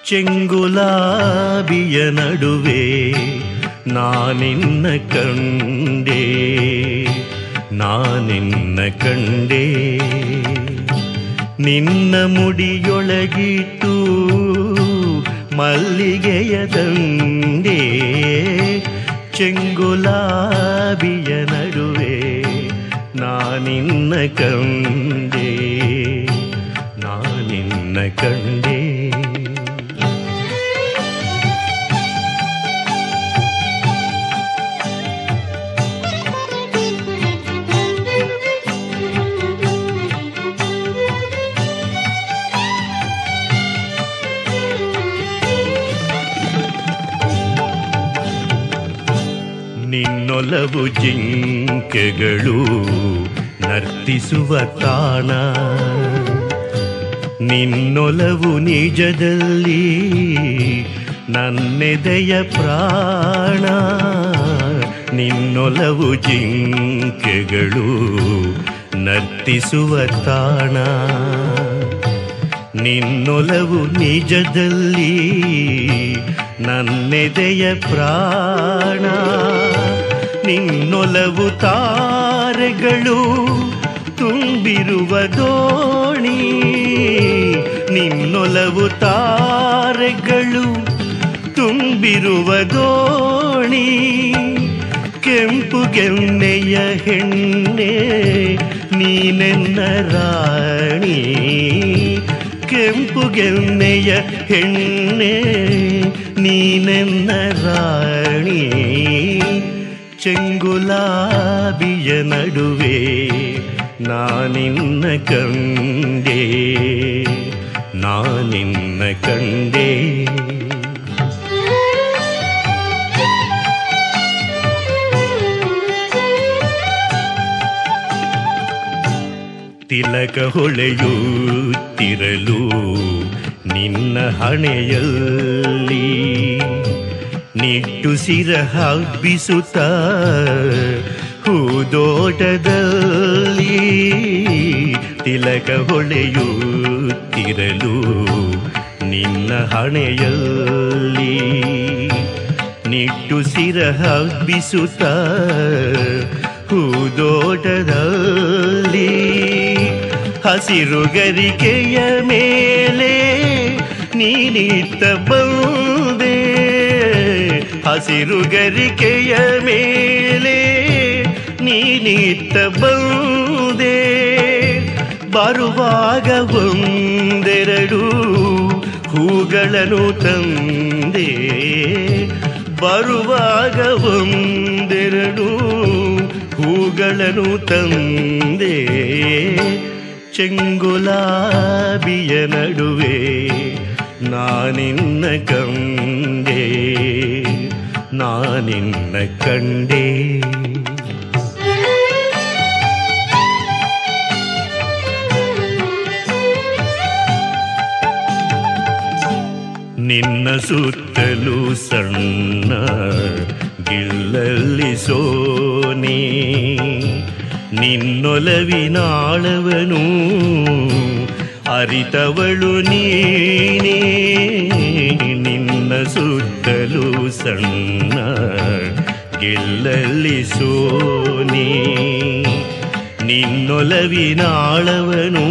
ಚೆಂಗುಲಾಬಿಯ ನಡುವೆ ನಾನಿನ್ನ ಕಂಡೆ ನಾನಿನ್ನ ಕಂಡೆ ನಿನ್ನ ಮುಡಿಯೊಳಗಿಟ್ಟು ಮಲ್ಲಿಗೆಯ ದಂಡೆ ಚೆಂಗುಲಾಬಿಯ ನಡುವೆ ನಾನಿನ್ನ ಕಂಡೆ ನಾನಿನ್ನ ಕಂಡೆ ನಿನ್ನೊಲವು ಜಿಂಕೆಗಳು ನರ್ತಿಸುವ ತಾಣ ನಿನ್ನೊಲವು ನಿಜದಲ್ಲಿ ನನ್ನೆದೆಯ ಪ್ರಾಣ ನಿನ್ನೊಲವು ಜಿಂಕೆಗಳು ನರ್ತಿಸುವ ತಾಣ ನಿನ್ನೊಲವು ನಿಜದಲ್ಲಿ ನನ್ನೆದೆಯ ಪ್ರಾಣ ನಿನ್ನೊಲವು ತಾರೆಗಳು ತುಂಬಿರುವ ದೋಣಿ ನಿನ್ನೊಲವು ತಾರೆಗಳು ತುಂಬಿರುವ ದೋಣಿ ಕೆಂಪು ಗೆನ್ನೆಯ ಹೆಣ್ಣೆ ನೀನೆನ್ನ ರಾಣಿ ಕೆಂಪು ಗೆನ್ನೆಯ ಹೆಣ್ಣೆ ನೀನೆನ್ನ ರಾಣಿ ಚೆಂಗುಲಾಬಿಯ ನಡುವೆ ನಾನಿನ್ನ ಕಂಡೆ ನಾನಿನ್ನ ಕಂಡೆ ತಿಲಕ ಹೊಳೆಯುತ್ತಿರಲು ನಿನ್ನ ಹಣೆಯಲ್ಲಿ ನಿಟ್ಟುಸಿರ ಹಬ್ಬಿಸುತ್ತ ಹೂದೋಟದಲ್ಲಿ ತಿಲಕ ಹೊಳೆಯುತ್ತಿರಲು ನಿನ್ನ ಹಣೆಯಲ್ಲಿ ನಿಟ್ಟುಸಿರ ಹಬ್ಬಿಸುತ್ತ ಹೂದೋಟದಲ್ಲಿ ಹಸಿರು ಗರಿಕೆಯ ಮೇಲೆ ನೀನಿತ್ತ ಬಂದೆ ಹಸಿರು ಗರಿಕೆಯ ಮೇಲೆ ನೀನಿತ್ತ ಬಂದೆ ಬರುವಾಗ ಒಂದೆರಡು ಹೂಗಳನ್ನು ತಂದೆ ಬರುವಾಗ ಒಂದೆರಡು ಹೂಗಳನ್ನು ತಂದೆ ಚೆಂಗುಲಾಬಿಯ ನಡುವೆ ನಾನಿನ್ನ ಕಂಡೆ ನಾನಿನ್ನ ಕಂಡೆ ನಿನ್ನ ಸುತ್ತಲೂ ಸಣ್ಣ ಗಿಲ್ಲಲ್ಲಿ ಸೋನೆ ನಿನ್ನೊಲವಿನಾಳವನು ಅರಿತವಳು ನೀನೇ ನಿನ್ನ ಸುತ್ತಲೂ ಸಣ್ಣ ಗೆಲ್ಲಲ್ಲಿ ಸೋನೆ ನಿನ್ನೊಲವಿನಾಳವನು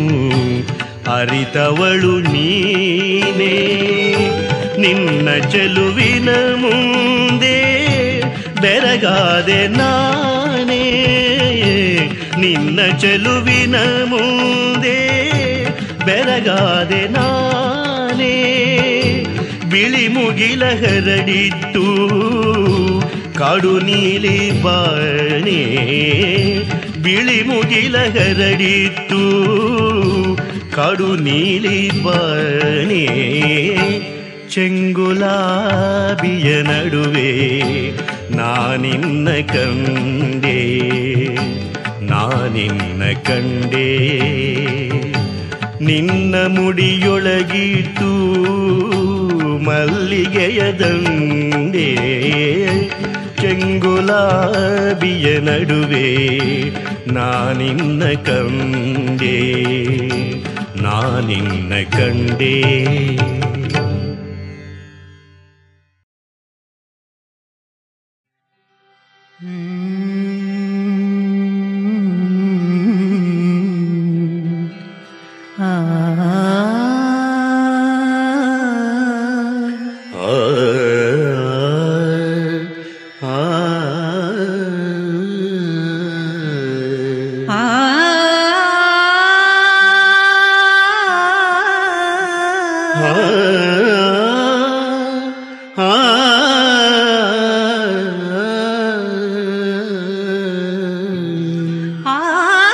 ಅರಿತವಳು ನೀನೇ ನಿನ್ನ ಚೆಲುವಿನ ಮುಂದೆ ಬೆರಗಾದೆ ನಾನೇ ನಿನ್ನ ಚೆಲುವಿನ ಮುಂದೆ ಬೆರಗಾದೆ ನಾನೇ ಬಿಳಿ ಮುಗಿಲ ಹರಡಿತ್ತು ಕಾಡು ನೀಲಿ ಬಾಣೆ ಬಿಳಿ ಮುಗಿಲ ಹರಡಿತ್ತು ಕಾಡು ನೀಲಿ ಬಾಣೆ ಚೆಂಗುಲಾಬಿಯ ನಡುವೆ ನಾನಿನ್ನ ಕಂಡೆ ನಾನಿನ್ನ ಕಂಡೆ ನಿನ್ನ ಮುಡಿಯೊಳಗಿಟ್ಟು ಮಲ್ಲಿಗೆಯ ದಂಡೆ ಚೆಂಗುಲಾಬಿಯ ನಡುವೆ ನಾನಿನ್ನ ಕಂಡೆ ನಾನಿನ್ನ ಕಂಡೆ ಆ, ಆ. ಆ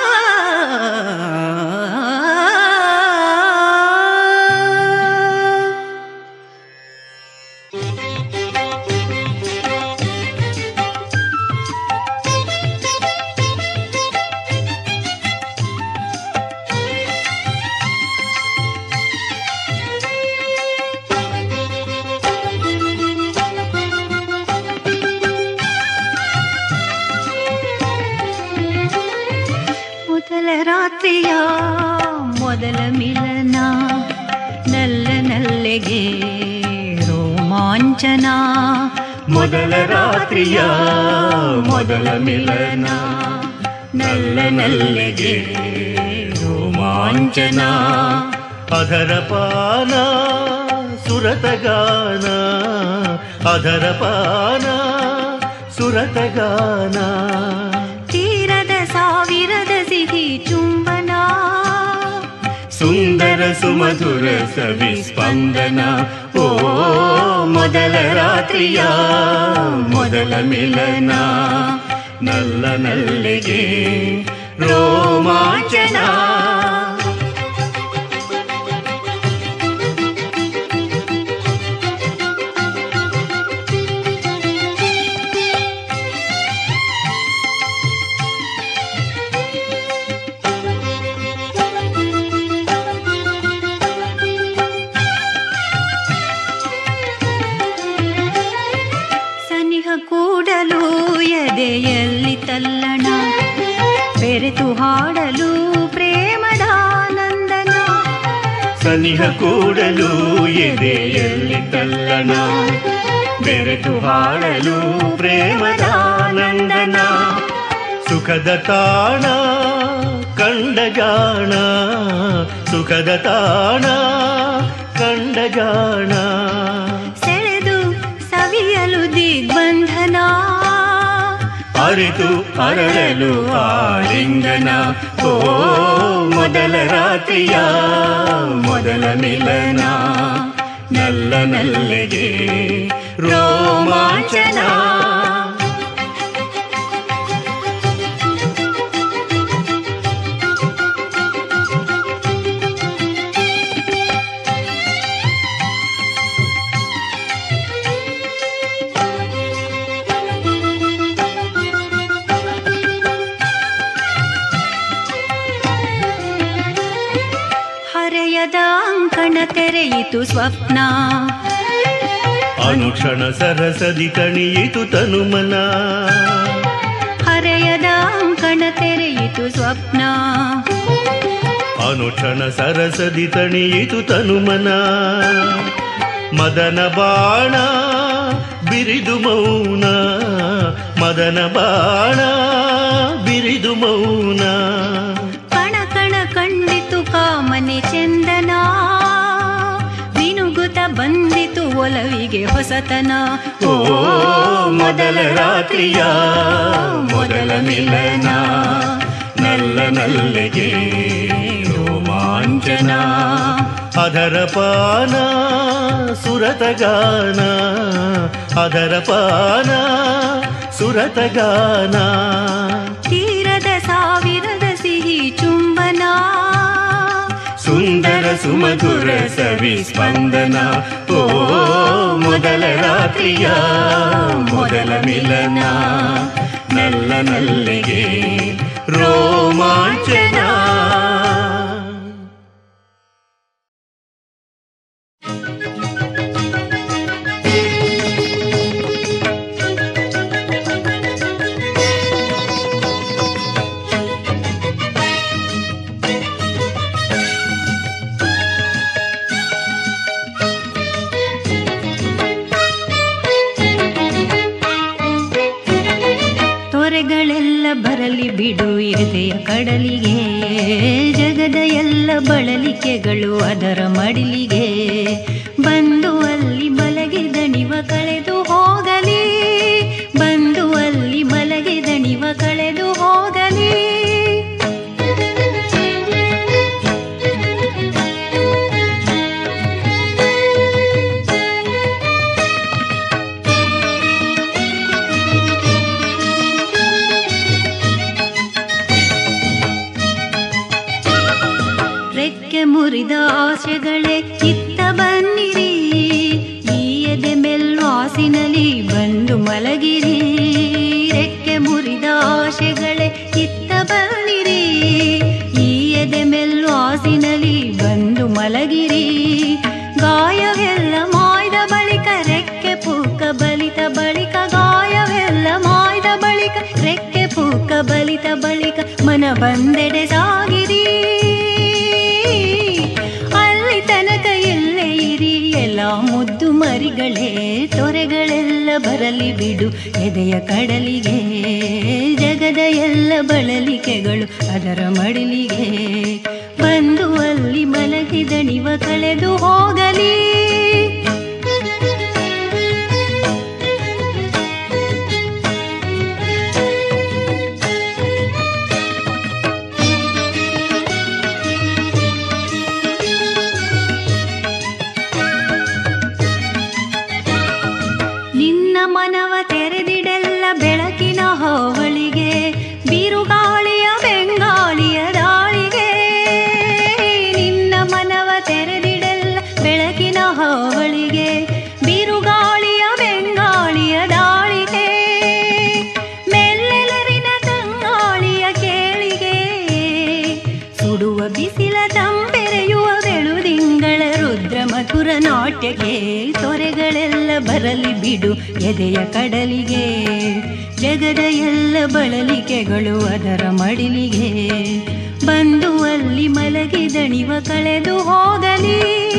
ಮೊದಲ ರಾತ್ರಿಯ ಮೊದಲ ಮಿಲನ ನಲ್ಲ ನಲ್ಲೆಗೆ ರೋಮಾಂಚನ ಮೊದಲ ರಾತ್ರಿಯ ಮೊದಲ ಮಿಲನ ನಲ್ಲ ನಲ್ಲೆಗೆ ರೋಮಾಂಚನ ಅಧರ ಪಾನ ಸುರತಗಾನ ಅಧರ ಪಾನ ಸುರತಗಾನ ತೀರದ ಸಾವಿರದ ಸಿಹಿ ಚುಂಬನ ಸುಂದರ ಸುಮಧುರ ಸವಿ ಸ್ಪಂದನ ಓ ಮೊದಲ ರಾತ್ರಿಯ ಮೊದಲ ಮಿಲನ ನಲ್ಲ ನಲ್ಲಿಗೆ ರೋಮಾಂಚನ ಸನಿಹ ಕೂಡಲು ಎದೆಯಲ್ಲಿ ತಲ್ಲಣ ಬೆರೆತು ಹಾಡಲು ಪ್ರೇಮದಾನಂದನ ಸನಿಹ ಕೂಡಲು ಎದೆಯಲ್ಲಿ ತಲ್ಲಣ ಬೆರೆತು ಹಾಡಲು ಪ್ರೇಮದಾನಂದನ ಸುಖದ ತಾಣ ಕಂಡ ಜಾಣ ಸುಖದ ತಾಣ ಕಂಡ ಜಾಣ ಸೆಳೆದು ಸವಿಯಲು ದಿಗ್ಬಂಧನ ಅರಿತು ಅರಳಲು ಆಲಿಂಗನ ಓ ಮೊದಲ ರಾತ್ರಿಯ ಮೊದಲ ಮಿಲನ ನಲ್ಲ ನಲ್ಲಿಗೆ ರೋಮಾಂಚನ ಹರೆಯದ ಅಂಕಣ ತೆರೆಯಿತು ಸ್ವಪ್ನ ಅನುಕ್ಷಣ ಸರಸದಿ ಕಣಿಯಿತು ತನುಮನ ಹರೆಯದ ಅಂಕಣ ತೆರೆಯಿತು ಸ್ವಪ್ನ ಅನುಕ್ಷಣ ಸರಸದಿ ತಣಿಯಿತು ತನುಮನ ಮದನ ಬಾಣ ಬಿರಿದು ಮೌನ ಮದನ ಬಾಣ ಬಿರಿದು ಮೌನ ಕಣ ಕಣ ಕಂಡಿತು ಕಾಮನೆ ಚಂದನ ವಿನುಗುತ ಬಂದಿತು ಒಲವಿಗೆ ಹೊಸತನ ಓ ಮೊದಲ ರಾತ್ರಿಯ ಮೊದಲ ಮಿಲನ ನಲ್ಲ ನಲ್ಲಿಗೆ ರೋಮಾಂಚನ ಅದರ ಪಾನ ಸುರತಗಾನ ಅದರ ಪಾನ ಸುರತಗಾನ ತೀರದ ಸಾವಿರದ ಸಿಹಿ ಚುಂಬನ ಸುಂದರ ಸುಮಧುರ ಸವಿ ಸ್ಪಂದನ ಓ ಮೊದಲ ರಾತ್ರಿಯ ಮೊದಲ ಮಿಲನ ನಲ್ಲ ನಲ್ಲಿಗೆ ರೋಮಾಂಚನ ತೊರೆಗಳೆಲ್ಲ ಬರಲಿ ಬಿಡು ಎದೆಯ ಕಡಲಿಗೆ ಜಗದ ಎಲ್ಲ ಬಳಲಿಕೆಗಳು ಅದರ ಮಡಿಲಿಗೆ ಬಂದು ಅಲ್ಲಿ ಬಲಗೆ ದಣಿವ ಕಳೆದು ಹೋಗಲಿ ಬಂದು ಅಲ್ಲಿ ಬಲಗೆ ದಣಿವ ಕಳೆದು ಹೋಗಲಿ ಆಶೆಗಳೇ ಇತ್ತ ಬನ್ನಿರಿ ಈ ಎದೆ ಮೆಲ್ವಾಸಿನಲಿ ಬಂದು ಮಲಗಿರಿ ರೆಕ್ಕೆ ಮುರಿದ ಆಶೆಗಳೇ ಇತ್ತ ಬನ್ನಿರಿ ಈ ಎದೆ ಮೆಲ್ವಾಸಿನಲಿ ಬಂದು ಮಲಗಿರಿ ಗಾಯವೆಲ್ಲ ಮಾಯ್ದ ಬಳಿಕ ರೆಕ್ಕೆ ಪೂಕ ಬಲಿತ ಬಳಿಕ ಗಾಯವೆಲ್ಲ ಮಾಯ್ದ ಬಳಿಕ ರೆಕ್ಕೆ ಪೂಕ ಬಲಿತ ಬಳಿಕ ಮನ ಬಂದೆಡೆ ಸಾಗಿರಿ ಅಲ್ಲಿ ತನಕ ಎಲ್ಲೇ ಇರಿ ಎಲ್ಲ ಮುದ್ದು ಮರಿಗಳೇ ತೊರೆಗಳೆಲ್ಲ ಬರಲಿ ಬಿಡು ಎದೆಯ ಕಡಲಿಗೆ ಜಗದ ಎಲ್ಲ ಬಳಲಿಕೆಗಳು ಅದರ ಮಡಿಲಿಗೆ ಬಂದು ಅಲ್ಲಿ ಮಲಗಿದಣಿವ ಕಳೆದು ಹೋಗಲಿ ನಿನ್ನ ಮನವ ತೆರೆದಿಡೆಲ್ಲ ಬೆಳಕಿನ ಹೋವಳಿಗೆ ಬಿರುಗಾಳಿಯ ಬೆಂಗಾಳಿಯ ದಾಳಿಗೆ ನಿನ್ನ ಮನವ ತೆರೆದಿಡೆಲ್ಲ ಬೆಳಕಿನ ಹೋವಳಿಗೆ ಬಿರುಗಾಳಿಯ ಬೆಂಗಾಳಿಯ ದಾಳಿಗೆ ಮೆಲ್ಲೆಲರಿನ ತಂಗಾಳಿಯ ಕೇಳಿಗೆ ಸುಡುವ ಬಿಸಿಲ ತಂಪೆರೆಯುವ ಬೆಳುದಿಂಗಳ ರುದ್ರ ಮಧುರ ನಾಟ್ಯಕ್ಕೆ ತೊರೆಗಳೆಲ್ಲ ಬರಲಿ ಬಿಡು ಎದೆಯ ಕಡಲಿಗೆ ಜಗದ ಎಲ್ಲ ಬಳಲಿಕೆಗಳು ಅದರ ಮಡಿಲಿಗೆ ಬಂದು ಅಲ್ಲಿ ಮಲಗಿದಣಿವ ಕಳೆದು ಹೋಗಲಿ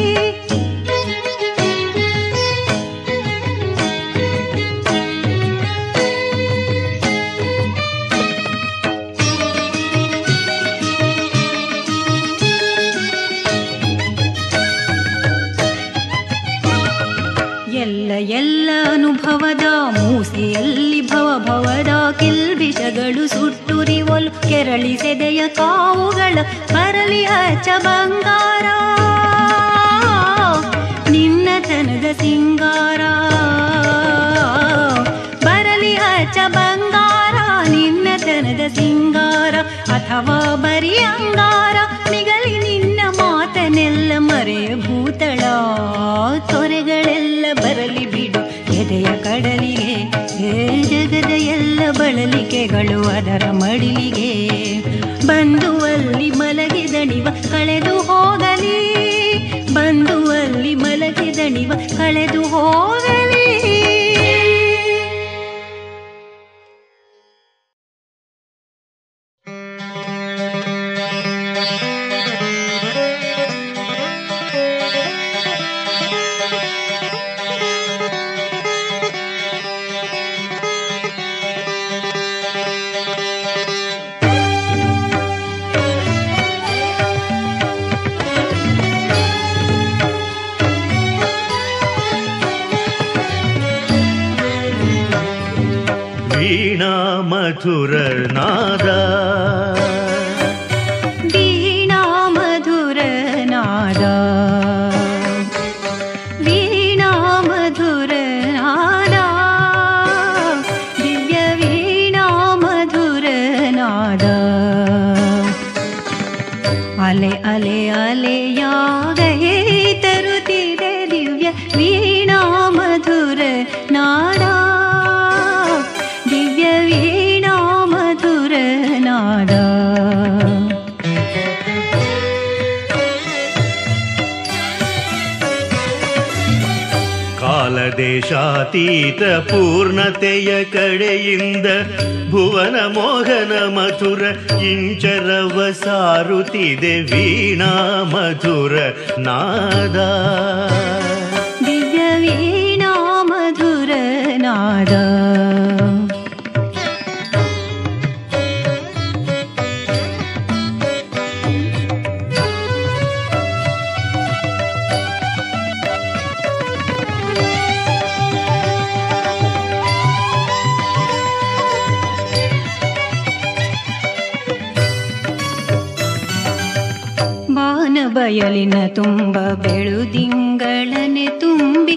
ಎಲ್ಲ ಎಲ್ಲ ಅನುಭವದ ಮೂಸೆಯಲ್ಲಿ ಭವ ಭವದ ಕಿಲ್ಬಿಷಗಳು ಸುಟ್ಟುರಿವಲು ಕೆರಳಿ ಸೆದೆಯ ಕಾವುಗಳ ಬರಲಿ ಹಚ್ಚ ಬಂಗಾರ ನಿನ್ನತನದ ಸಿಂಗಾರ ಬರಲಿ ಹಚ್ಚ ಬಂಗಾರ ನಿನ್ನತನದ ಸಿಂಗಾರ ಅಥವಾ ಬರಿ ಅಂಗಾರ ಮಿಗಲಿ ನಿನ್ನ ಮಾತನೆಲ್ಲ ಮರೆಯ ಭೂತಳ ತೊರೆಗಳೆಲ್ಲ ಬರಲಿ ಬಿಡು ಎದೆಯ ಕಡಲಿಗೆ ಏ ಜಗದ ಎಲ್ಲ ಬಳಲಿಕೆಗಳು ಅದರ ಮಡಿಲಿಗೆ ಬಂದು ಅಲ್ಲಿ ಮಲಗಿದಣಿವ ಕಳೆದು ಹೋಗಲಿ ಬಂದು ಅಲ್ಲಿ ಮಲಗಿದಣಿವ ಕಳೆದು ಹೋಗಲಿ ವೀಣಾ ಮಧುರ ನಾದ ವೀಣಾ ಮಧುರ ನಾದ ವೀಣಾ ಮಧುರ ನಾದ ದಿವ್ಯ ವೀಣಾ ಮಧುರ ನಾದ ಅಲೆ ಅಲೆ ಅಲೆಯಾಗೇ ತರುತ್ತಿದೆ ದಿವ್ಯ ವೀಣಾ ಮಧುರ ನಾದ ದಿವ್ಯ ವೀಣಾ ಮಧುರ ನಾದ ಕಾಲದೇಶಾತೀತ ಪೂರ್ಣತೆಯ ಕಡೆಯಿಂದ ಭುವನ ಮೋಹನ ಮಧುರ ಇಂಚರವ ಸಾರುತ್ತಿದೆ ವೀಣಾ ಮಧುರ ನಾದ ದಿವ್ಯ ವೀಣಾ ಮಧುರ ನಾದ ಬಾನ ಬಯಲಿನ ತುಂಬ ಬೆಳುದಿಂಗಳನೆ ತುಂಬಿ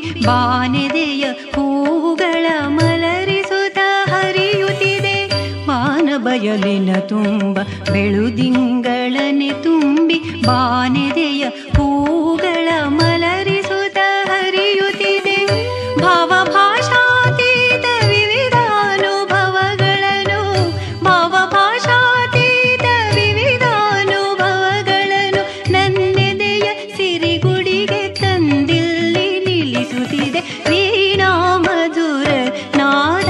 ಬಾನೆದೆಯ ಹೂಗಳ ಮಲರಿಸುತ್ತ ಹರಿಯುತ್ತಿದೆ ಬಾನ ಬಯ ಬಯಲಿನ ತುಂಬ ಬೆಳುದಿಂಗಳನೆ ತುಂಬಿ ಬಾನೆದೆಯ ಹೂಗಳ ಮಲರಿಸುತ್ತ ಹರಿಯುತ್ತಿದೆ ಭಾವ ಭಾಷಾತೀತ ವಿವಿಧ ಅನುಭವಗಳನ್ನು ಭಾವ ಭಾಷಾತೀತ ವಿವಿಧ ಅನುಭವಗಳನ್ನು ನನ್ನೆದೆಯ ಸಿರಿಗುಡಿಗೆ ತಂದಿಲ್ಲಿ ನಿಲ್ಲಿಸುತ್ತಿದೆ ವೀಣಾ ಮಧುರ ನಾದ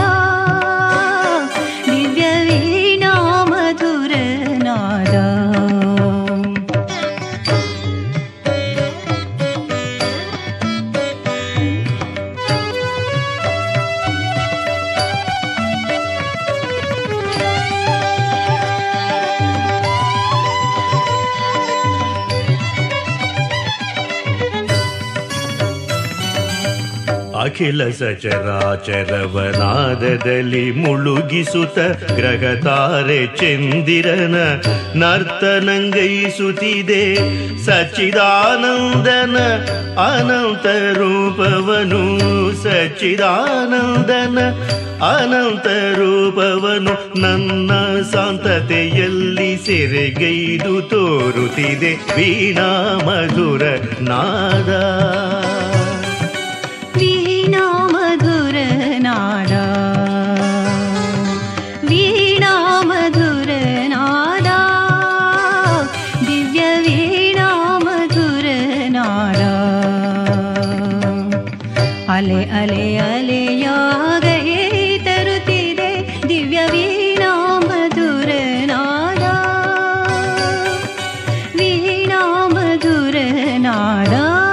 ದಿವ್ಯ ವೀಣಾ ಮಧುರ ನಾದ ಅಖಿಲ ಸಚರಾಚರವನಾದದಲ್ಲಿ ಮುಳುಗಿಸುತ್ತ ಗ್ರಹತಾರೆ ಚಂದಿರನ ನರ್ತನಂಗೈಸುತ್ತಿದೆ ಸಚ್ಚಿದಾನಂದನ ಅನಂತ ರೂಪವನು ಸಚ್ಚಿದಾನಂದನ ಅನಂತ ರೂಪವನು ನನ್ನ ಶಾಂತತೆಯಲ್ಲಿ ಸೆರೆಗೈದು ತೋರುತ್ತಿದೆ ವೀಣಾ ಮಧುರ ನಾದ ವೀಣಾ ಮಧುರ ನಾದ ವೀಣಾ ಮಧುರ ನಾದ ದಿವ್ಯ ವೀಣಾ ಮಧುರ ನಾದ ಅಲೆ ಅಲೆ ಅಲೆಯಾಗೇ ತರುತ್ತಿದೆ ದಿವ್ಯ ವೀಣಾ ಮಧುರ ನಾದ ವೀಣಾ ಮಧುರ ನಾದ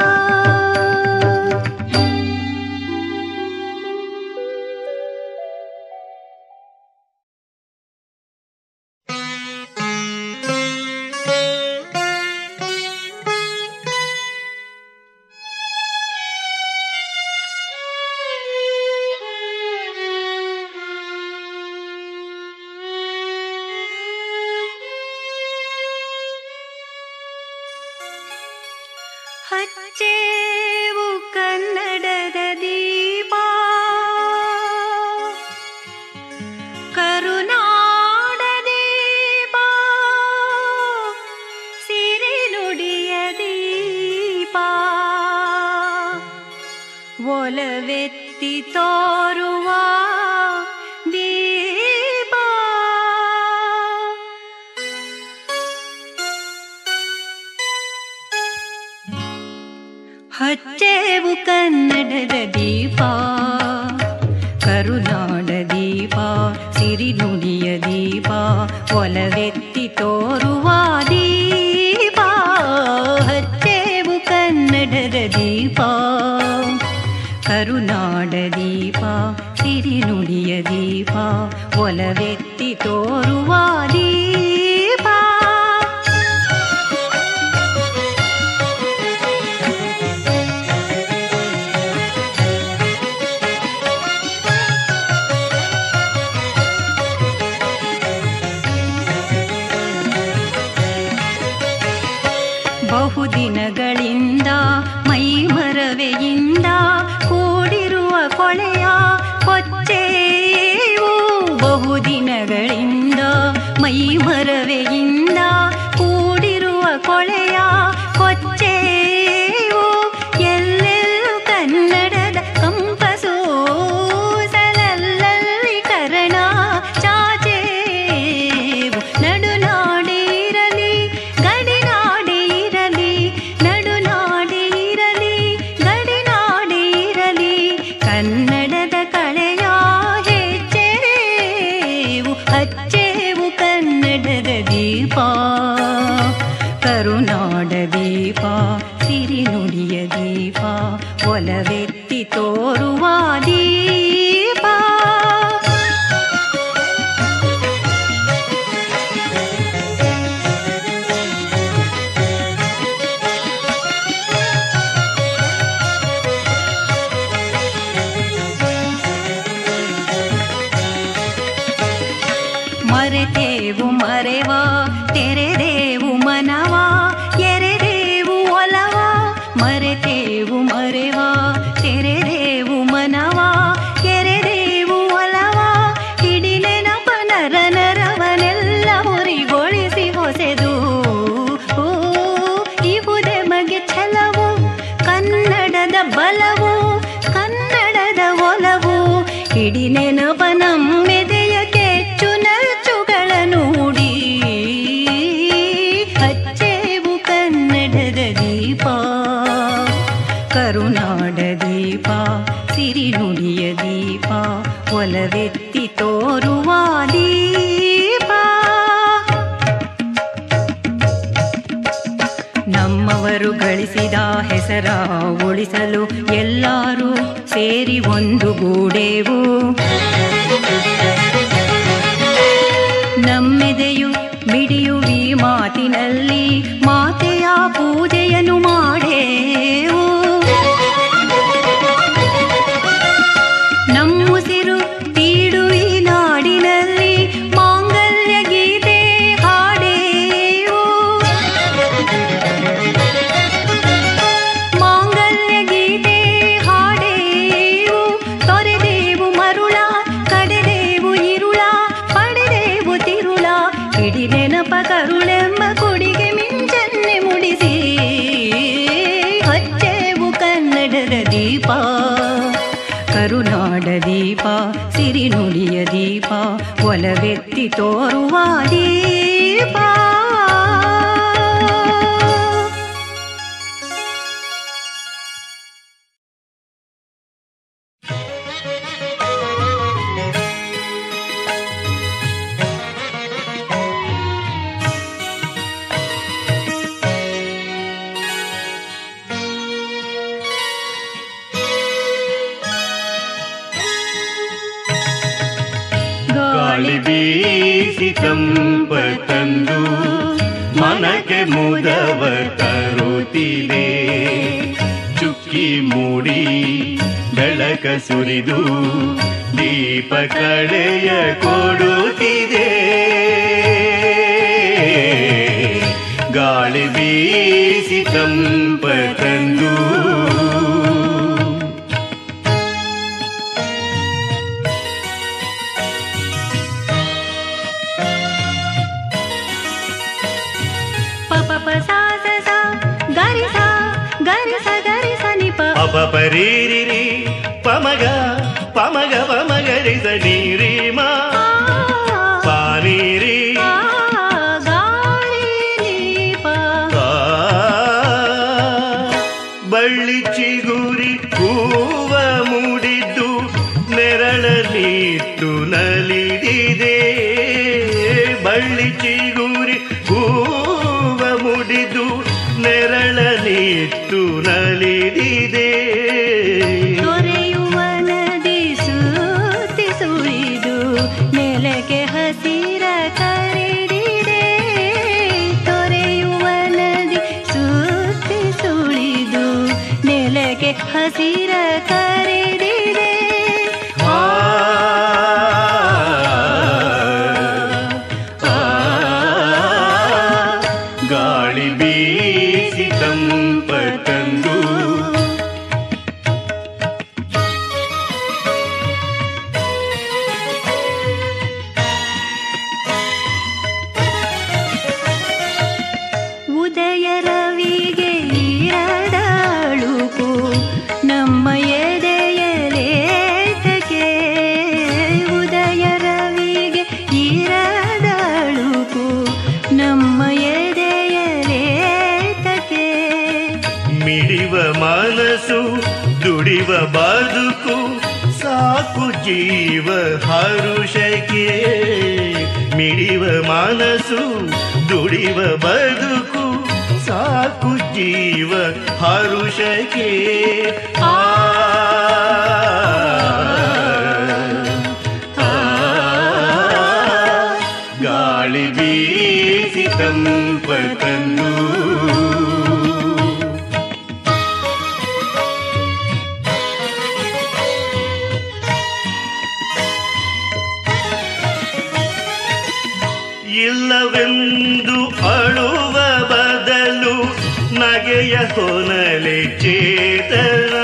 ಹಚ್ಚೇವು ಕನ್ನಡದ ದೀಪ ಕರುನಾಡ ದೀಪ ಸಿರಿ ನುಡಿಯ ದೀಪ ಒಲವೆತ್ತಿ ತೋರುವ ದೀಪ ಹಚ್ಚೇವು ಕನ್ನಡದ ದೀಪ ಕರುನಾಡ ದೀಪ ಸಿರಿ ನುಡಿಯ ದೀಪ ಒಲವೆತ್ತಿ ತೋರುವ ದೀಪ ಹಚ್ಚೇವು ಕನ್ನಡದ ದೀಪ ಕರುನಾಡ ದೀಪ ಸಿರಿ ನುಡಿಯ ದೀಪ ಒಲವೆತ್ತಿ ತೋರುವ ದೀಪ ಬಹುದಿನಗಳಿಂದ ಮೈ ಮರವೆಯಿಂದ ಕೂಡಿರುವ ಕೊಳೆಯ ಕೊಚ್ಚೇವು ಬಹುದಿನಗಳಿಂದ ಮೈ ಮರವೆಯಿಂದ ಕೂಡಿರುವ ಕೊಳೆಯ ಕೊಚ್ಚೇವು ಎಲ್ಲೆಲ್ಲೂ ಕನ್ನಡದ ಕಂಪಸೋ ಸಲಲ್ಲಲ್ಲಿ ಕರಣ ಚಾಚೇವು ನಡುನಾಡಿರಲಿ ಗಡಿನಾಡಿರಲಿ ನಡುನಾಡಿರಲಿ ಗಡಿನಾಡಿರಲಿ ಕನ್ನಡದ ಕಳೆಯ ಹೆಚ್ಚೇವು ಹಚ್ಚೇವು ಕನ್ನಡದ ದೀಪ ಕರುನಾಡ ದೀಪ ಸಿರಿ ನುಡಿಯ ದೀಪ ಒಲವೆತ್ತಿ ತೋರುವ ದೀಪ ಮರೆತೇವು ಮರೆವ ತೆರೆದೇವು ಮನವ ಎರೆದೇವು ಒಲವ ಮರೆತೇವು ಮರೆವ ತೆರೆದೇವು ಮನವ ಎರೆದೇವು ಒಲವ ಹಿಡಿಲೆನಪ ನರ ನರವನೆ ಇಡಿ ನೆನಪ ನಮ್ಮೆದೆಯ ಕೆಚ್ಚು ನಚ್ಚುಗಳನ್ನು ಹೂಡಿ ಹಚ್ಚೇವು ಕನ್ನಡದ ದೀಪ ಕರುನಾಡ ದೀಪ ಸಿರಿನುಡಿಯ ದೀಪ ಒಲವೆತ್ತಿ ತೋರುವ ದೀಪ ನಮ್ಮವರು ಗಳಿಸಿದ ಹೆಸರ ಉಳಿಸಲು ಎಲ್ಲರೂ ಸೇರಿ ಒಂದು ಗೂಡೆವು ನಮ್ಮೆದೆಯು ಮಿಡಿಯುವಿ ಮಾತಿನಲ್ಲಿ ಮಾತೆಯ ಪೂಜೆಯನ್ನು ಮಾಡೇವು ನಮ್ಮುಸಿರು ತೀಡುವಿ ನಾಡಿನಲ್ಲಿ ಮಾಂಗಲ್ಯ ಗೀತೆ ಹಾಡೇವು ಮಾಂಗಲ್ಯ ಗೀತೆ ಹಾಡೇವು ತೊರೆದೇವು ಮರುಳ ಕಡೆದೇವು ಇರುಳ ಪಡೆದೇವು ತಿರುಳ ಇಡಿ ನೆನಪ ಕರುಳೆಂಬ ಕುಡಿಗೆ ಮಿಂಚನ್ನೆ ಮುಡಿಸಿ ಹಚ್ಚೇವು ಕನ್ನಡದ ದೀಪ ಕರುನಾಡ ದೀಪ ಸಿರಿನುಡಿಯ ದೀಪ ಒಲವೆತ್ತಿ ತೋರುವ ದೀಪ ಗಾಳಿ ಬೀಸಿ ತಂಪ ತಂದು ಮನಕ್ಕೆ ಮುದವ ತರುತ್ತಿದೆ ಚುಕ್ಕಿ ಮೂಡಿ ಬೆಳಕ ಸುರಿದು ದೀಪ ಕಳೆಯ ಕೊಡುತ್ತಿದೆ ಗಾಳಿ ಬೀಸಿ ತಂಪ ತಂದು ಪ ಪ ಪ ಸಾ ಸ ಸಾ ಗರಿ ಸಾ ಗರಿ ಸ ಗರಿ ಸ ನಿ ಪ ಅಪ ಪರೀರಿರಿ ಪಮಗ ಪಮಗ ಪಮಗರಿ ಸ ನೀರಿ ಮಾ ಪಾನೀರಿ ಆ, ಗಾಳಿ ನೀ ಪ ಆ, ಬಳ್ಳಿ ಚಿಗುರಿ ಹೂವ ಮೂಡಿದ್ದು ನೆರಳಲಿಟ್ಟು ನಲಿದಿದೆ ಬಳ್ಳಿ ಚಿಗುರಿ ಹೂವ ಮುಡಿದು ನೆರಳಲಿಟ್ಟು ನಲಿದಿದೆ ತೊರೆಯುವ ನದಿ ಸುತ್ತಿ ಸುಳಿದು ನೆಲಕ್ಕೆ ಹಸಿರ ಕರೆದಿದೆ ತೊರೆಯುವ ನದಿ ಸುತ್ತಿ ಸುಳಿದು ನೆಲಕ್ಕೆ ಹಸಿರ ಕರೆದಿದೆ ಆ, ಆ, ಗಾಳಿ ಬೀಸಿ ತಂಪ ತಂದು ಉದಯ ರವಿಗೆ ಇರದಳುಕು ನಮ್ಮ ಎದೆಯಲೇತಕ್ಕೆ ಉದಯ ರವಿಗೆ ಇರದಳುಕು ನಮ್ಮ ಎದೆಯಲೇತಕ್ಕೆ ಮಿಡಿವ ಮನಸ್ಸು ದುಡಿವ ಬದುಕು ಸಾಕು ಜೀವ ಹರುಷಕ್ಕೆ ಮಿಡಿವ ಮನಸ್ಸು ದುಡಿವ ಬದುಕು ಸಾಕು ಜೀವ ಹರುಷಕ್ಕೆ ಆ ಆ, ಗಾಳಿ ಬೀಸಿ ತಂಪ ತಂದು ಇಲ್ಲವೆಂದು ಅಳುವ ಬದಲು ನಗೆಯ ಕೊನಲೆ ಚೇತನ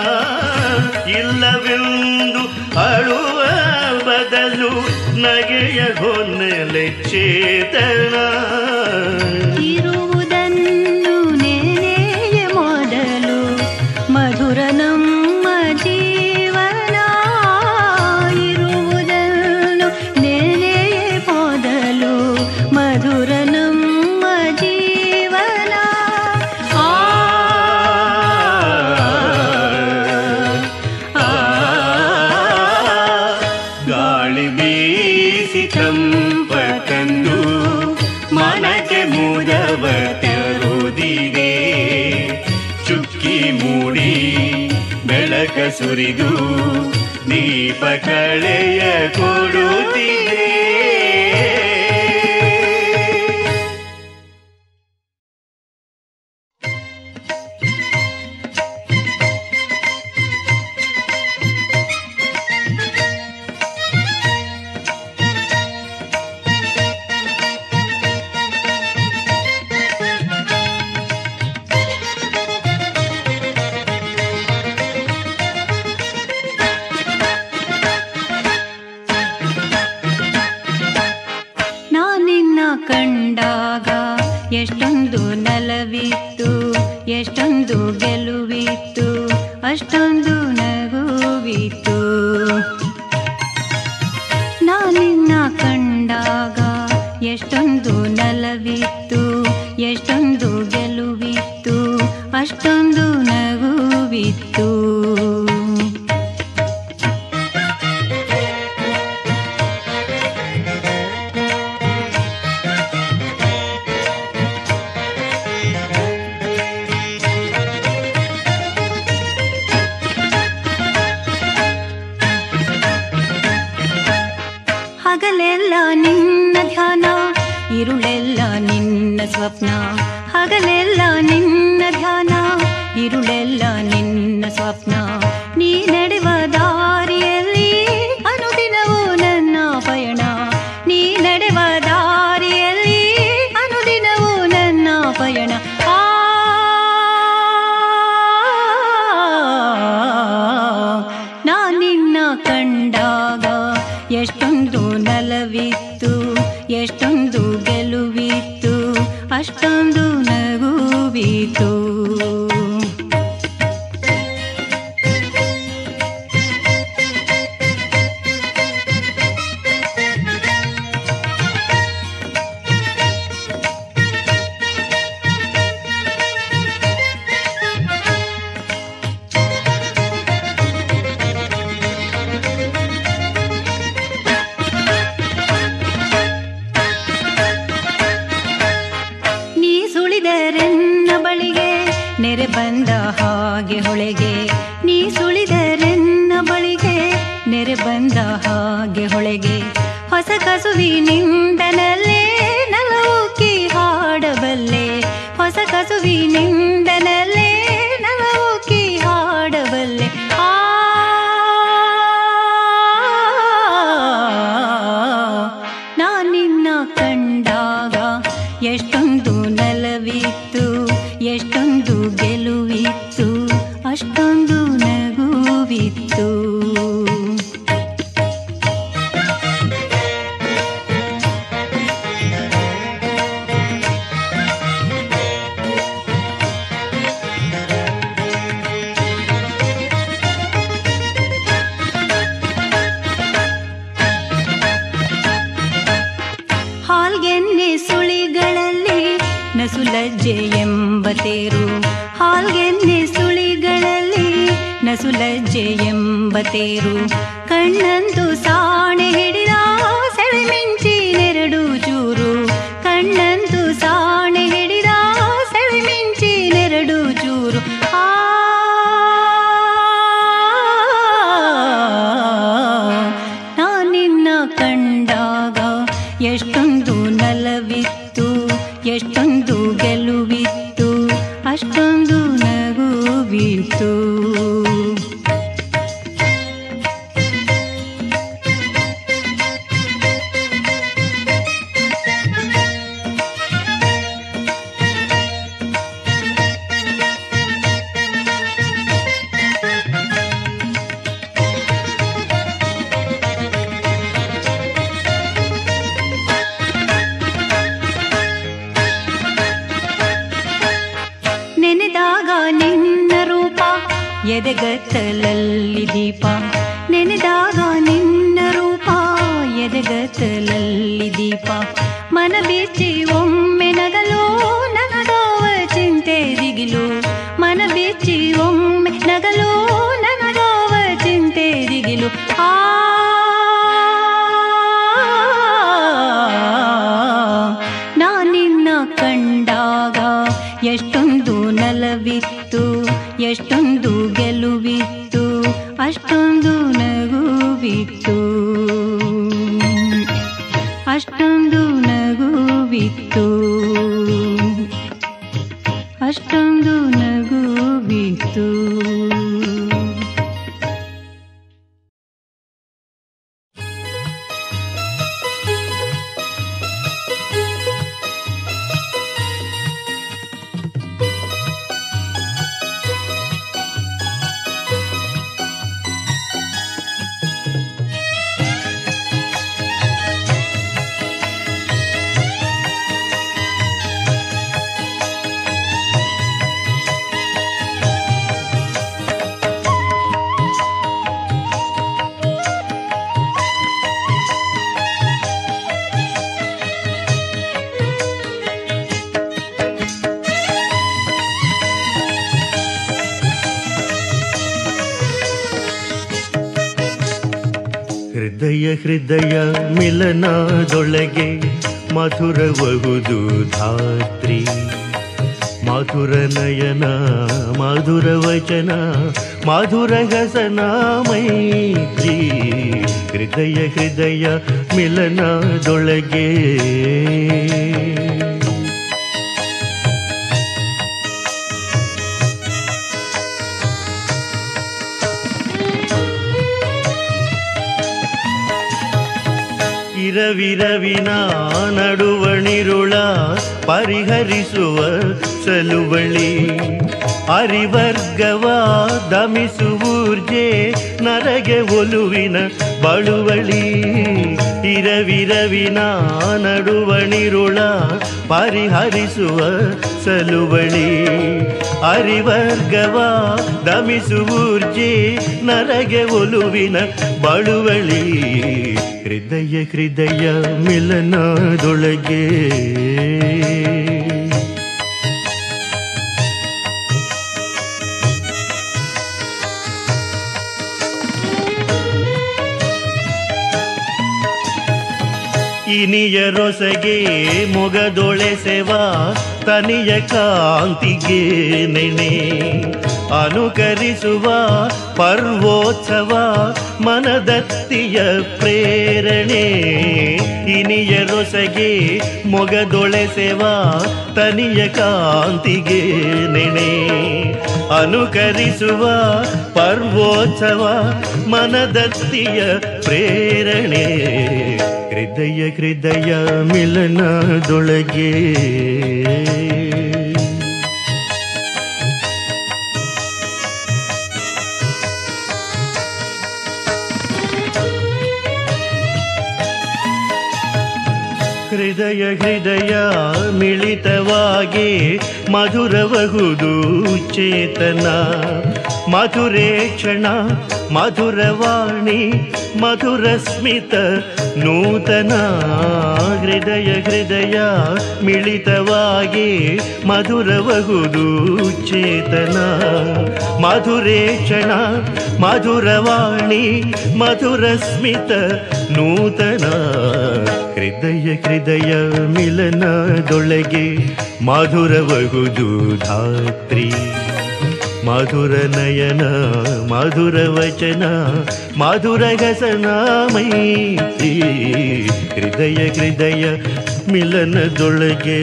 ಇಲ್ಲವೆಂದು ಅಳುವ ಬದಲು ನಗೆಯ ಕೊನಲೆ ಚೇತನ ಇರುವುದನ್ನು ನೆನೆಯ ಮೊದಲು ಮಧುರ ನಮ್ಮ ಜೀವನ ಬೆಂಕಿ ಮೂಡಿ ಬೆಳಕ ಸುರಿದು ದೀಪ ಕಳೆಯ ಕೊಡುತ್ತಿದೆ ನಾನಿನ್ನ ಕಂಡಾಗ ಎಷ್ಟೊಂದು ನಲವಿತ್ತು ಎಷ್ಟೊಂದು ಗೆಲುವಿತ್ತು ಅಷ್ಟೊಂದು ನಗುವಿತ್ತು ನಾನಿನ್ನ ಕಂಡಾಗ ಎಷ್ಟೊಂದು ನಲವಿತ್ತು ಎಷ್ಟೊಂದು ಗೆಲುವಿತ್ತು ಅಷ್ಟೊಂದು ನಗುವಿತ್ತು ಹಗಲೆಲ್ಲ ನಿನ್ನ ಧ್ಯಾನ ಇರುಳೆಲ್ಲ ನಿನ್ನ ಸ್ವಪ್ನ ಹಗಲೆಲ್ಲ ನಿನ್ನ ಧ್ಯಾನ ಇರುಳೆಲ್ಲ ನಿನ್ನ ಸ್ವಪ್ನ ನೀ ನಡೆವ ದಾರಿಯಲ್ಲಿ ಅನುದಿನವೂ ನನ್ನ ಪಯಣ ನೀ ನಡೆವ ದಾರಿಯಲ್ಲಿ ಅನುದಿನವೂ ನನ್ನ ಪಯಣ ಆ ನಾನಿನ್ನ ಕಂಡಾಗ ಎಷ್ಟೊಂದು ನಲವಿತ್ತು ಎಷ್ಟೊಂದು ಗೆಲುವಿತ್ತು ಅಷ್ಟೊಂದು ನಗುವಿತು ನೀ ಸುಳಿದರೆನ್ನ ಬಳಿಗೆ ನೆರೆ ಬಂದ ಹಾಗೆ ಹೊಳೆಗೆ ನೀ ಸುಳಿದರೆನ್ನ ಬಳಿಗೆ ನೆರೆ ಬಂದ ಹಾಗೆ ಹೊಳೆಗೆ ಹೊಸ ಕಸುವಿನಿಂದನಲ್ಲೇ ನಲವುಕಿ ಹಾಡಬಲ್ಲೆ ಹೊಸ ಕಸುವಿನಿಂದನಲ್ಲೇ ನಲವುಕಿ ಹಾಡಬಲ್ಲೆ ಆ ನಾನಿನ್ನ ಕಂಡಾಗ ಎಷ್ಟೊಂದು ನಲವಿತ್ತು ಎಷ್ಟೊಂದು ಗೆಲುವಿತ್ತು ಅಷ್ಟೊಂದು ನಗುವಿತ್ತು ಹಾಲ್ಗೆನ್ನೆ ಸುಳಿಗಳಲ್ಲಿ ನಸುಲಜ್ಜೆ ಎಂಬ ತೇರು ಹಾಲ್ಗೆನ್ನೆ ಸುಳಿಗಳಲ್ಲಿ ನಸುಲಜ್ಜೆ ಎಂಬ ತೇರು ಕಣ್ಣಂದು ಸಾಣೆ ಹಿಡಿದ ಸೆಳೆಮಿಂಚಿ ನೆರಡು ಚೂರು ಕಣ್ಣಂದು ಸಾಣೆ ಹಿಡಿದ ಸೆಳೆಮಿಂಚಿ ನೆರಡು ಚೂರು ಆ ನಾನಿನ್ನ ಕಂಡಾಗ ಎಷ್ಟೊಂದು ನಲವಿತ್ತು ಎಷ್ಟೊಂದು ಗೆಲುವಿತ್ತು ಅಷ್ಟೊಂದು ನಗುವಿತ್ತು ನೆನೆದಾಗ ನಿನ್ನ ರೂಪ ಎದೆಗತ್ತಲಲ್ಲಿ ದೀಪ ನೆನೆದಾಗ ನಿನ್ನ ರೂಪ ಎದೆಗತ್ತಲಲ್ಲಿ ದೀಪ ಮನ ಬಿಚ್ಚಿ ಒಮ್ಮೆ ನಗಲು ನನಗಾವ ಚಿಂತೆ ದಿಗಿಲು ಮನ ಬಿಚ್ಚಿ ಒಮ್ಮೆ ನಗಲು ನನಗಾವ ಚಿಂತೆ ದಿಗಿಲು ಆ ನಾನಿನ್ನ ಕಂಡಾಗ ಎಷ್ಟೊಂದು ನಲವಿತ್ತು ಎಷ್ಟೊಂದು ಗೆಲುವಿತ್ತು ಅಷ್ಟೊಂದು ನಗುವಿತ್ತು ಅಷ್ಟೊಂದು ನಗುವಿತ್ತು ಅಷ್ಟೊಂದು ನಗುವಿತ್ತು ಹೃದಯ ಹೃದಯ ಮಿಲನದೊಳಗೆ ಮಧುರಬಹುದು ಧಾತ್ರಿ ಮಧುರ ನಯನ ಮಧುರ ವಚನ ಮಧುರ ಹಸನ ಮೈತ್ರಿ ಹೃದಯ ಹೃದಯ ಮಿಲನದೊಳಗೆ ಇರವಿರವಿನ ನಡುವಣಿರುಳ ಪರಿಹರಿಸುವ ಸಲುವಳಿ ಅರಿವರ್ಗವ ದಮಿಸುವೂರ್ಜೆ ನರಗೆ ಒಲುವಿನ ಬಳುವಳಿ ಇರವಿರವಿನ ನಡುವಣಿರುಳ ಪರಿಹರಿಸುವ ಸಲುವಳಿ ಅರಿವರ್ಗವ ದಮಿಸುವೂರ್ಜೆ ನರಗೆ ಒಲುವಿನ ಬಳುವಳಿ ಹೃದಯ ಹೃದಯ ಮಿಲನದೊಳಗೆ ಇನಿಯ ರೊಸಗೆ ಮೊಗದೊಳೆಸೆವ ತನಿಯ ಕಾಂತಿಗೆ ನೆನೆ ಅನುಕರಿಸುವ ಪರ್ವೋತ್ಸವ ಮನದತ್ತಿಯ ಪ್ರೇರಣೆ ಇನಿಯ ರೊಸಗೆ ಮೊಗದೊಳೆಸೆವ ತನಿಯ ಕಾಂತಿಗೆ ನೆನೆ ಅನುಕರಿಸುವ ಪರ್ವೋತ್ಸವ ಮನದತ್ತಿಯ ಪ್ರೇರಣೆ ಹೃದಯ ಹೃದಯ ಮಿಲನದೊಳಗೆ ಹೃದಯ ಹೃದಯ ಮಿಳಿತವಾಗಿ ಮಧುರಬಹುದು ಚೇತನ ಮಧುರೇ ಕ್ಷಣ ಮಧುರವಾಣಿ ಮಧುರ ಸ್ಮಿತ ನೂತನ ಹೃದಯ ಹೃದಯ ಮಿಳಿತವಾಗಿ ಮಧುರಬಹುದು ಚೇತನ ಮಧುರೇ ಕ್ಷಣ ಮಧುರವಾಣಿ ಮಧುರ ಸ್ಮಿತ ನೂತನ ಹೃದಯ ಹೃದಯ ಮಿಲನದೊಳಗೆ ಮಧುರಬಹುದು ಧಾತ್ರಿ ಮಧುರ ನಯನ ಮಧುರ ವಚನ ಮಧುರ ಗಸನ ಮೈತ್ರಿ ಹೃದಯ ಹೃದಯ ಮಿಲನದೊಳಗೆ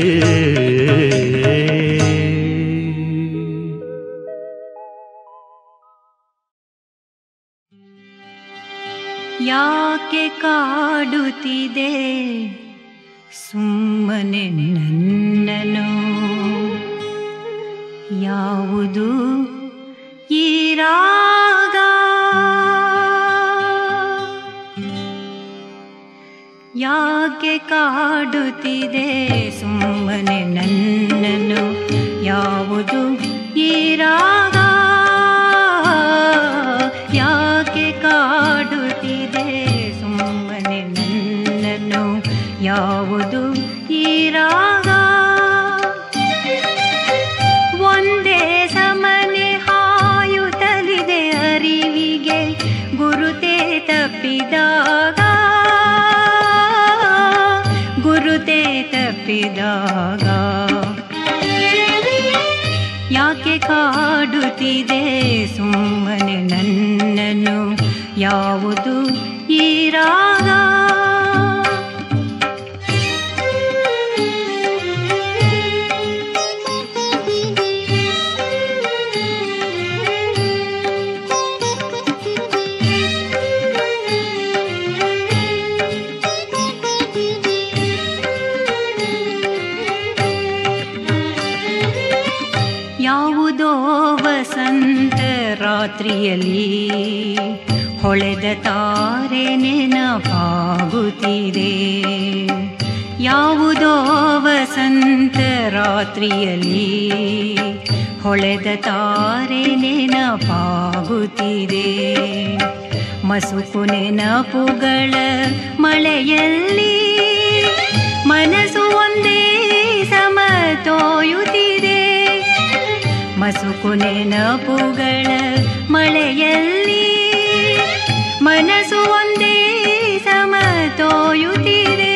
ಯಾಕೆ ಕಾಡುತ್ತಿದೆ ಸುಮ್ಮನೆ ನನ್ನನು ಯಾವುದು ಈ ರಾಗ ಯಾಕೆ ಕಾಡುತ್ತಿದೆ ಸುಮ್ಮನೆ ನನ್ನನು ಯಾವುದು ಈ ರಾಗ ಯಾಕೆ ಕಾಡುತ್ತಿದೆ ಸುಮ್ಮನೆ ನನ್ನನು ಯಾವುದು ಈ ರಾಗ ಒಂದೇ ಸಮನೆ ಹಾಯುತ್ತಲಿದೆ ಅರಿವಿಗೆ ಗುರುತೇ ತಪ್ಪಿದಾಗ ಗುರುತೇ ತಪ್ಪಿದಾಗ ಯಾಕೆ ಕಾಡು ಯಾವುದು ಈ ರಾಗ ಯಾವುದೋ ವಸಂತ ರಾತ್ರಿಯಲ್ಲಿ ಹೊಳೆದ ತಾರೆ ನೆನಪಾಗುತ್ತಿದೆ ಯಾವುದೋ ವಸಂತ ರಾತ್ರಿಯಲ್ಲಿ ಹೊಳೆದ ತಾರೆ ನೆನಪಾಗುತ್ತಿದೆ ಮಸುಕು ನೆನಪುಗಳ ಮಳೆಯಲ್ಲಿ ಮನಸ್ಸು ಒಂದೇ ಸಮತೋಯುತ್ತಿದೆ ಮಸುಕು ನೆನಪುಗಳ ಮಳೆಯಲ್ಲಿ ಮನಸ್ಸು ಒಂದೇ ಸಮತೋಯುತ್ತಿದೆ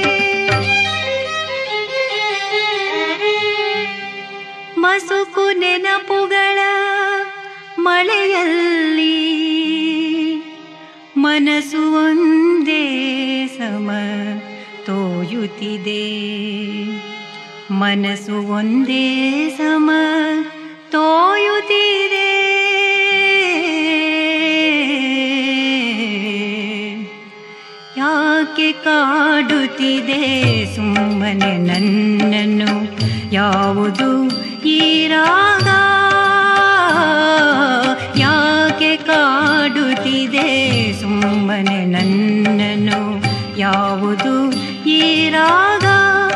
ಮಸುಕು ನೆನಪುಗಳ ಮಳೆಯಲ್ಲಿ ಮನಸ್ಸು ಒಂದೇ ಸಮ ತೋಯುತ್ತಿದೆ ಮನಸ್ಸು ಒಂದೇ ಸಮ ತೋಯುತ್ತಿದೆ ಯಾಕೆ ಕಾಡುತ್ತಿದೆ ಸುಮ್ಮನೆ ನನ್ನನ್ನು ಯಾವುದು ಈ ರಾಗ ಯಾಕೆ ಕಾಡುತ್ತಿದೆ ಸುಮ್ಮನೆ ನನ್ನನ್ನು ಯಾವುದು ಈ ರಾಗ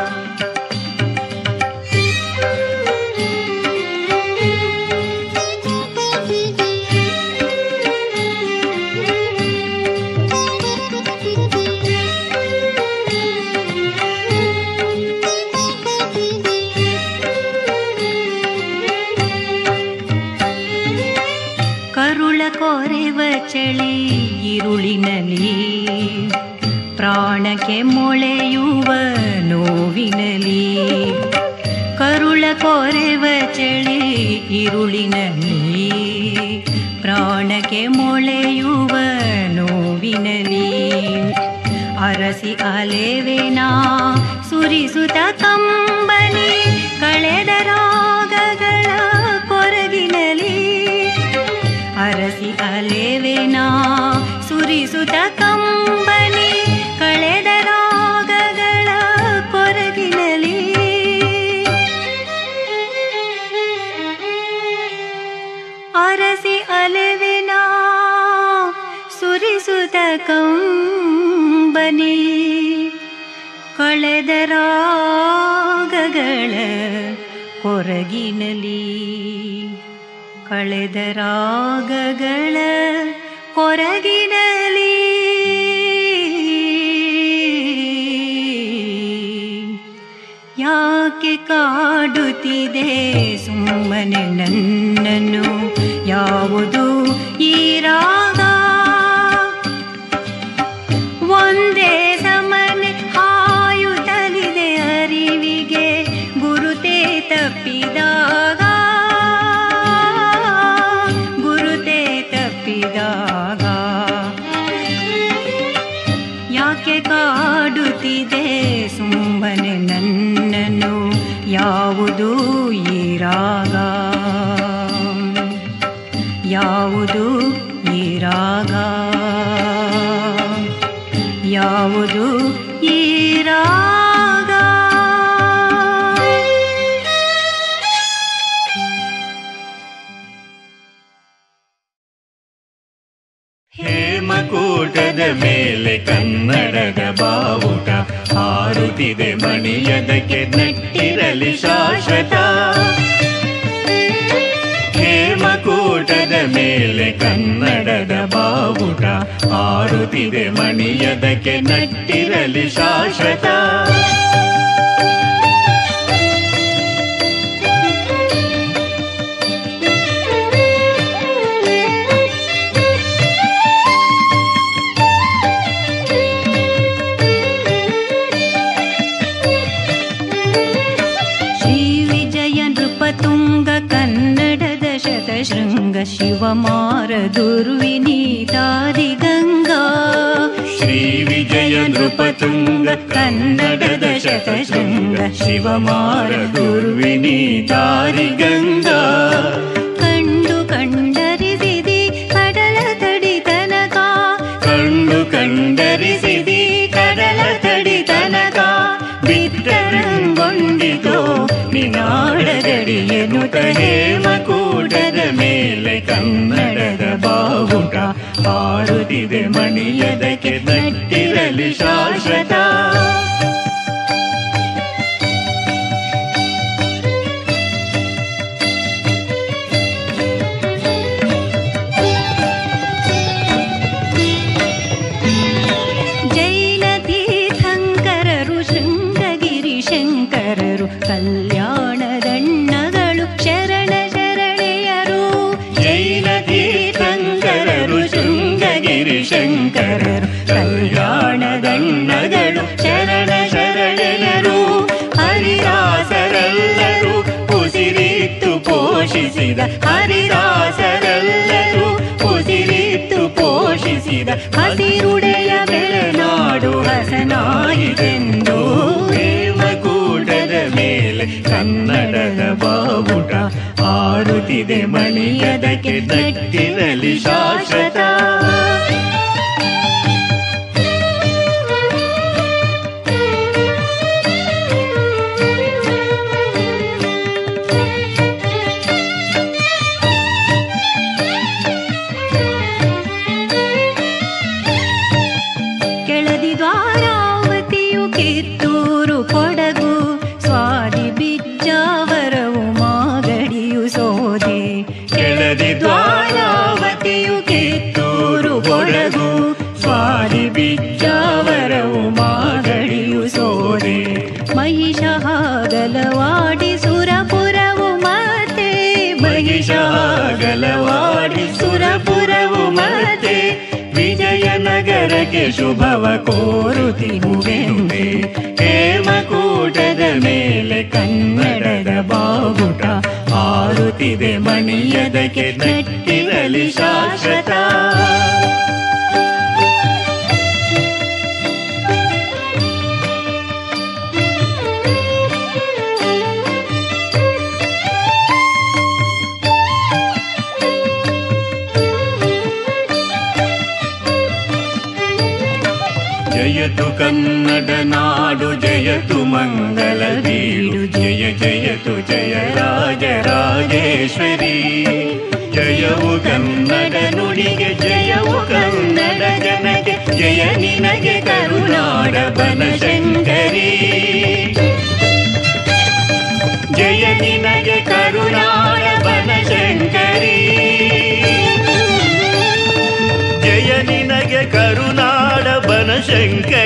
ಕರುಳ ಕೊರೆವ ಚಳಿ ಇರುಳಿನಲಿ ಪ್ರಾಣಕ್ಕೆ ಮೊಳೆಯುವ ನೋವಿನಲಿ ಕರುಳ ಕೊರೆವ ಚಳಿ ಇರುಳಿನಲ್ಲಿ ಪ್ರಾಣಕ್ಕೆ ಮೊಳೆಯುವ ನೋವಿನಲಿ ಅರಸಿ ಅಲೆವೆನಾ ಸುರಿಸುತ್ತ ಕಂಬನಿ ಕಳೆದ ರಾಗಗಳ ಕೊರಗಿನಲಿ ಅರಸಿ ಅಲೆವೆನಾ ಸುರಿಸುತ್ತ ಕಂಬನಿ ಕಳೆದ ರಾಗಗಳ ಕೊರಗಿನಲಿ ಅರಸಿ ಅಲೆವೆನಾ ಸುರಿಸುತ್ತ ಕಂಬನಿ ಕಳೆದ ರಾಗಗಳ ಕೊರಗಿನಲಿ ಕಳೆದ ರಾಗಗಳ ಕೊರಗಿನಲಿ ಯಾಕೆ ಕಾಡುತ್ತಿದೆ ಸುಮ್ಮನೆ ನನ್ನನ್ನು ಯಾವುದು ಈ ರಾಗ ಒಂದೇ ಸಮನೆ ಹಾಯುತ್ತಲಿದೆ ಅರಿವಿಗೆ ಗುರುತೇ ತಪ್ಪಿದಾಗ ಗುರುತೇ ತಪ್ಪಿದಾಗ ಯಾಕೆ ಕಾಡುತ್ತಿದೆ ಸುಮ್ಮನೆ ನನ್ನನ್ನು ಯಾವುದು ಈ ರಾಗ ಯಾವುದು ಈ ರಾಗ ಯಾವುದು ಈ ರಾಗ ಹೇಮಕೂಟದ ಮೇಲೆ ಕನ್ನಡದ ಬಾವುಟ ಹಾರುತ್ತಿದೆ ಮಣಿಯದಕ್ಕೆ ನೆಟ್ಟಿರಲಿ ಶಾಶ್ವತ ಹೇಮಕೂಟದ ಮೇಲೆ ಕನ್ನಡದ ಬಾವುಟ ಹಾರುತ್ತಿದೆ ಮಣಿಯದಕ್ಕೆ ನಟ್ಟಿರಲಿ ಶಾಶ್ವತ ಶ್ರೀ ವಿಜಯ ನೃಪತುಂಗ ಕನ್ನಡದ ಶತಶೃಂಗ ಶಿವಮಾರ ದುರ್ವಿನೀತಾದಿಗ ಶ್ರೀ ವಿಜಯ ನೃಪತುಂಗ ಕನ್ನಡದ ಶತಶೃಂಗ ಶಿವಮಾರ ದುರ್ವಿನಿ ದಾರಿ ಗಂಗಾ ಕಂಡು ಕಂಡರಿಸಿದಿ ಕಡಲ ತಡಿ ತನಕ ಕಂಡು ಕಂಡರಿಸಿದಿ ಕಡಲ ತಡಿ ತನಕ ಬಿಟ್ಟರಂಗೊಂಡಿತೋ ನಿನಾಡಗಡಿಯನು ಹೇಮಕೂಟದ ಮೇಲೆ ಕನ್ನಡದ ಬಾವುಟ ಆಡುತ್ತಿದೆ ಮಣಿಯದಕ್ಕೆ ನಟ್ಟಿರಲಿ ಶಾಶ್ವತ ಜೈನ ತೀರ್ಥಂಕರರು ಶೃಂಗಗಿರಿ ಶಂಕರರು ಕಲ್ಯಾಣದಣ್ಣಗಳು ಶರಣ ಶರಣೆಯರು ಜೈನ ತೀರ್ಥಂಕರರು ಶೃಂಗಗಿರಿ ಶಂಕರರು ಕಲ್ಯಾಣದಣ್ಣಗಳು ಶರಣ ಶರಣರು ಹರಿದಾಸರೆಲ್ಲರೂ ಉಸಿರಿತ್ತು ಪೋಷಿಸಿದ ಹರಿದಾಸರೆಲ್ಲರೂ ಉಸಿರಿತ್ತು ಪೋಷಿಸಿದ ಹಸಿರುಡೆಯ ಬೆಳೆನಾಡು ಹಸನಾಯಿತೆಂದು ಹೇಮಕೂಟದ ಮೇಲೆ ಕನ್ನಡದ ಬಾವುಟ ಆಡುತ್ತಿದೆ ಮಣಿಯದಕ್ಕೆ ತಟ್ಟಿರಲಿ ಶಾಶ್ವತ ಕೆಳದಿ ದ್ವಾರಾವತಿಯು ಕಿತ್ತೂರು ಕೊಡಗು ಸ್ವಾದಿ ಬಿಜ್ಜಾವರವು ಮಾಗಡಿಯು ಸೋದೆ ಕೆಳದಿ ದ್ವಾರಾವತಿಯು ಕಿತ್ತೂರು ಕೊಡಗು ಸ್ವಾದಿ ಬಿಜ್ಜಾವರವು ಮಾಗಡಿಯು ಸೋದೆ ಮಹಿಷಹಾಗಲವಾಡಿ ಸುರಪುರವು ಮತ್ತೆ ಮಹಿಷಾಗಲವಾಡಿ ಸುರಪುರವು ಮತ್ತೆ ವಿಜಯನಗರಕ್ಕೆ ಶುಭವ ಕೋರುತ್ತಿರುವೆಂದೆ ಹೇಮಕೂಟದ ಮೇಲೆ ಕನ್ನಡದ ಬಾವುಟ ಆರುತ್ತಿದೆ ಮಣಿಯದಕ್ಕೆ ನಟ್ಟಿರಲಿ ಶಾಶ್ವತ ಜಯತು ಕನ್ನಡ ನಾಡು ಜಯತು ಮಂಗಲ ಬೀಡು ಜಯ ಜಯತು ಜಯ ರಾಜ ರಾಜೇಶ್ವರಿ ಜಯವು ಕನ್ನಡ ನುಡಿಗೆ ಜಯವು ಕನ್ನಡ ಜನಗೆ ಜಯ ನಿನಗೆ ಕರುನಾಡ ಬನಶಂಕರಿ ಜಯ ನಿನಗೆ ಕರುನಾಡ ಬನಶಂಕರಿ ಜಯ ನಿನಗೆ ಕರುನಾಡ ಬನಶಂಕರಿ